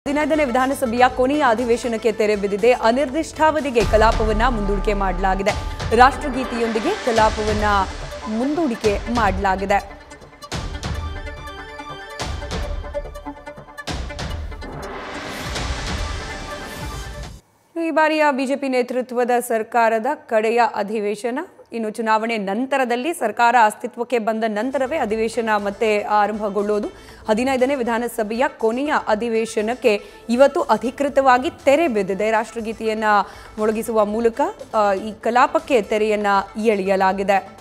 ಹದಿನೈದನೇ ವಿಧಾನಸಭೆಯ ಕೊನೆಯ ಅಧಿವೇಶನಕ್ಕೆ ತೆರೆ ಬಿದ್ದಿದೆ ಅನಿರ್ದಿಷ್ಟಾವಧಿಗೆ ಕಲಾಪವನ್ನ ಮುಂದೂಡಿಕೆ ಮಾಡಲಾಗಿದೆ ರಾಷ್ಟ್ರಗೀತೆಯೊಂದಿಗೆ ಕಲಾಪವನ್ನ ಮುಂದೂಡಿಕೆ ಮಾಡಲಾಗಿದೆ ಈ ಬಾರಿಯ ಬಿಜೆಪಿ ನೇತೃತ್ವದ ಸರ್ಕಾರದ ಕಡೆಯ ಅಧಿವೇಶನ ಇನ್ನು ಚುನಾವಣೆ ನಂತರದಲ್ಲಿ ಸರ್ಕಾರ ಅಸ್ತಿತ್ವಕ್ಕೆ ಬಂದ ನಂತರವೇ ಅಧಿವೇಶನ ಮತ್ತೆ ಆರಂಭಗೊಳ್ಳುವುದು ಹದಿನೈದನೇ ವಿಧಾನಸಭೆಯ ಕೊನೆಯ ಅಧಿವೇಶನಕ್ಕೆ ಇವತ್ತು ಅಧಿಕೃತವಾಗಿ ತೆರೆ ಬಿದ್ದಿದೆ ರಾಷ್ಟ್ರಗೀತೆಯನ್ನ ಮೊಳಗಿಸುವ ಮೂಲಕ ಆ, ಈ ಕಲಾಪಕ್ಕೆ ತೆರೆಯನ್ನ ಎಳೆಯಲಾಗಿದೆ